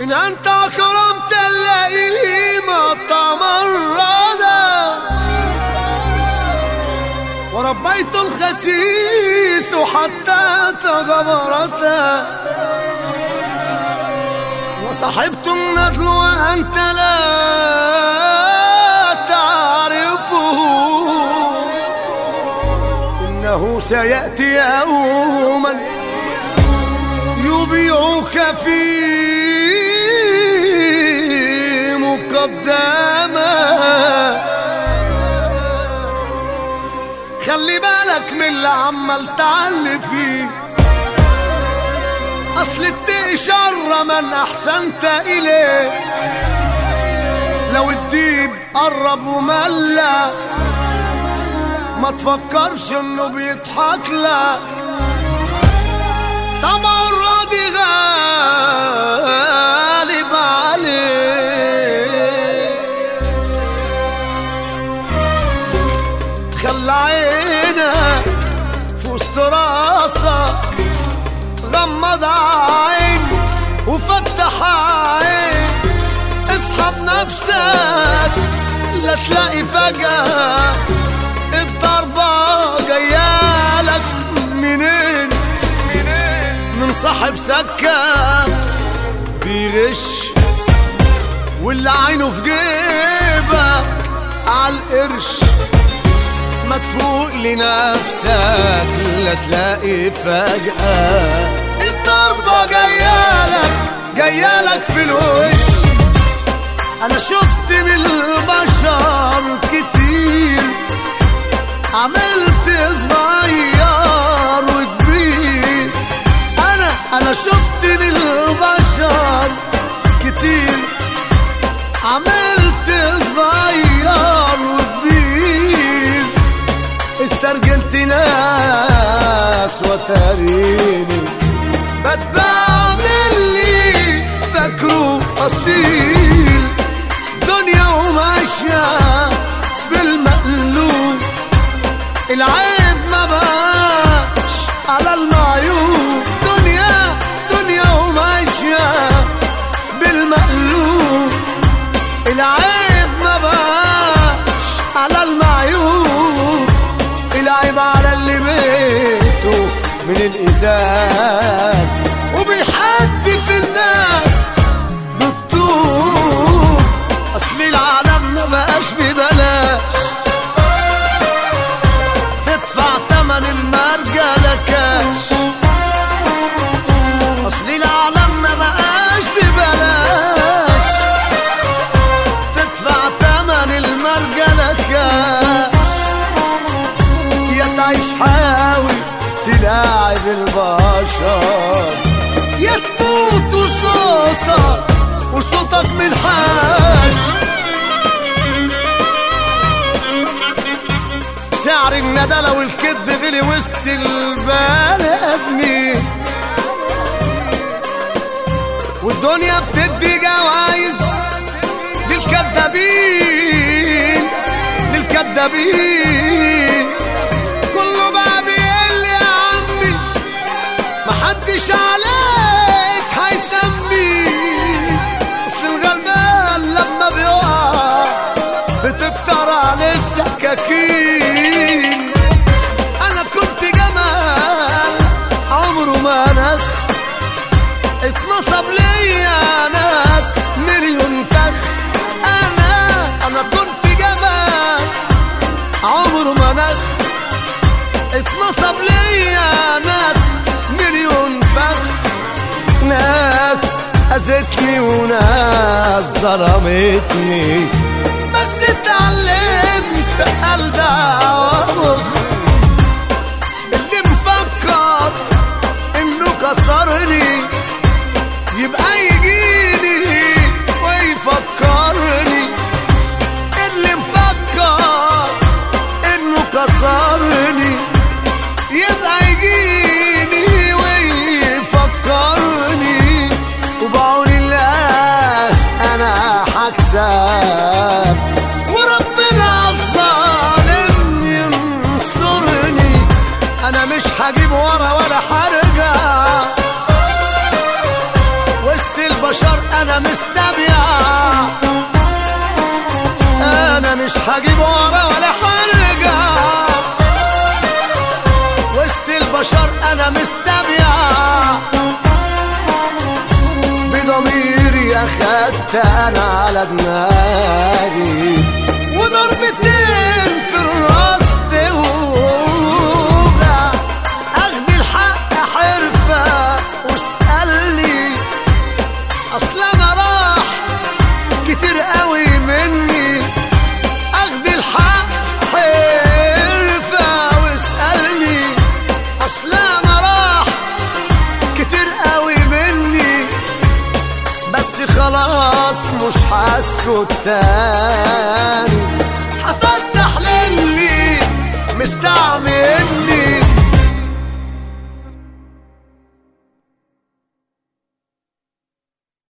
من أنت أكرمت اللئيم تمردا وربيت الخسيس حتى تغبرتا وصحبت الندل وأنت لا تعرفه إنه سيأتي يوما يبيعك في مقدمة خلي بالك من اللي عمال تعلي فيه اصل اتقي شر من احسنت اليه لو الديب قرب وملى ما تفكرش انه بيضحك لك طبعا راضي غالب عليه خلى عينك في وسط راسك غمض عين وفتح عين اصحى بنفسك لا تلاقي فجأة الضربة جايالك منين من صاحب سكة بيغش واللي عينه في جيبك عالقرش ما تفوق لنفسك لا تلاقي فجأة الضربة جايالك جايالك في الوش أنا شفت من البشر كتير عملت صغير وكبير أنا أنا شفت من البشر كتير عملت صغير وكبير استرجلت ناس وتريني بتباع اللي فاكره اصيل دنيا وماشية بالمقلوب العيب ما بقاش على المعيوب دنيا دنيا وماشية بالمقلوب العيب ما بقاش على المعيوب العيب على اللي بيته من الإزاز وبيحدف الناس بالطوب أصل العالم ما بقاش ببلاش تدفع تمن المرجلة كاش أصل العالم ما بقاش ببلاش تدفع تمن المرجلة كاش يا تعيش حاول تلاعب البشر يا تموت وصوتك وصوتك منحاش سعر الندى لو الكذب غلي وسط البلازمين والدنيا بتدي جوايز للكدابين للكدابين كله بقى بيقل يا عمي محدش عليك هيسمي اصل الغلبان لما بيقع بتكتر عليه السكاكين انا كنت جمال عمره ما نخ اتنصب ليا ناس مليون فخ انا انا كنت جمال عمره ما نخ اتنصب ليا ناس مليون فخ ناس اذتني وناس ظلمتني بس اتعلمت الدع وابخ اللي مفكر انه كسرني يبقى يجيني ويفكرني اللي مفكر انه كسرني يبقى يجيني ويفكرني وبعون الله انا هكسب وربنا الظالم ينصرني انا مش هجيب ورا ولا هرجع وسط البشر البشر انا مستبيع انا مش هجيب ورا ولا هرجع وسط البشر انا مستبيع بضميري اخدت انا على دماغي وضربتين في الراس توجع اخد الحق حرفة واسألني اصل انا راح كتير قوي مني اخد الحق حرفة واسألني اصل انا راح كتير قوي مني بس خلاص مش هسكت تاني هفتح للي مستعمل